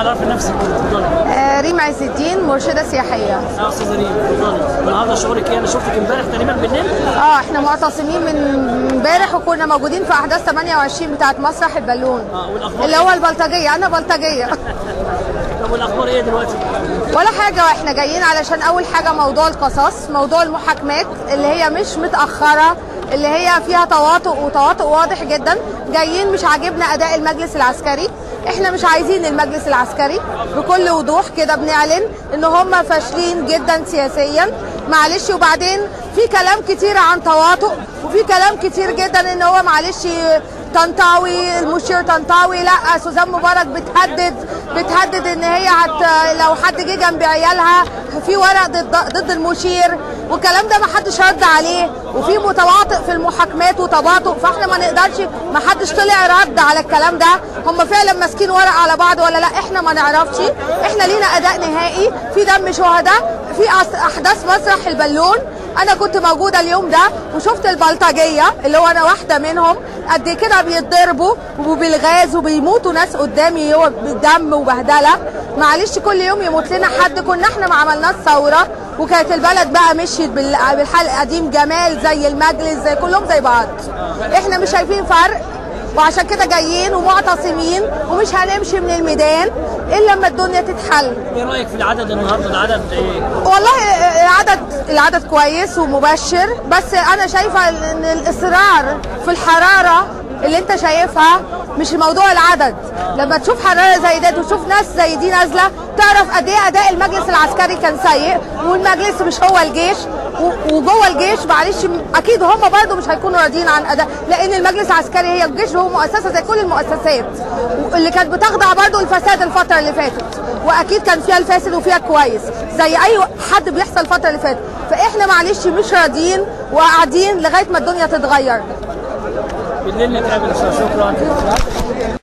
عرفي نفسك اتفضلي آه، ريم عز الدين مرشدة سياحية يا استاذه ريم اتفضلي النهارده شغلك ايه انا شفتك امبارح تقريبا بالليل اه احنا معتصمين من امبارح وكنا موجودين في احداث 28 بتاعت مسرح البالون اه والاخبار اللي هو البلطجية انا بلطجية طب والاخبار ايه دلوقتي؟ ولا حاجة واحنا جايين علشان اول حاجة موضوع القصاص موضوع المحاكمات اللي هي مش متأخرة اللي هي فيها تواطؤ وتواطؤ واضح جدا جايين مش عاجبنا اداء المجلس العسكري احنا مش عايزين المجلس العسكري بكل وضوح كده بنعلن ان هم فاشلين جدا سياسيا معلش وبعدين في كلام كتير عن تواطؤ وفي كلام كتير جدا ان هو معلش طنطاوي المشير طنطاوي لا سوزان مبارك بتهدد بتهدد ان هي هت لو حد جه جنب عيالها في ورق ضد ضد المشير والكلام ده ما حدش رد عليه وفي متواطئ في المحاكمات وتباطؤ فاحنا ما نقدرش ما حدش طلع رد على الكلام ده هم فعلا ماسكين ورق على بعض ولا لا احنا ما نعرفش احنا لينا اداء نهائي في دم شهداء في أس- احداث مسرح البالون انا كنت موجوده اليوم ده وشفت البلطجيه اللي هو انا واحده منهم قد كده بيتضربوا وبالغاز وبيموتوا ناس قدامي هو بدم وبهدله معلش كل يوم يموت لنا حد كنا احنا ما عملناش ثوره وكانت البلد بقى مشيت بال- بالحال القديم جمال زي المجلس زي كلهم زي بعض احنا مش شايفين فرق وعشان كده جايين ومعتصمين ومش هنمشي من الميدان الا لما الدنيا تتحل ايه رايك في العدد النهارده العدد ايه؟ والله العدد العدد كويس ومبشر بس انا شايفه ان الاصرار في الحراره اللي انت شايفها مش موضوع العدد لما تشوف حراره زي ده وتشوف ناس زي دي نازله تعرف قد ايه اداء المجلس العسكري كان سيء والمجلس مش هو الجيش و- وجوه الجيش معلش اكيد هم برضه مش هيكونوا راضيين عن اداء لان المجلس العسكري هي الجيش هو مؤسسه زي كل المؤسسات اللي كانت بتخضع برضه الفساد الفتره اللي فاتت واكيد كان فيها الفاسد وفيها كويس زي اي حد بيحصل الفتره اللي فاتت فاحنا معلش مش راضيين وقاعدين لغايه ما الدنيا تتغير بالليل نتقابل شكرا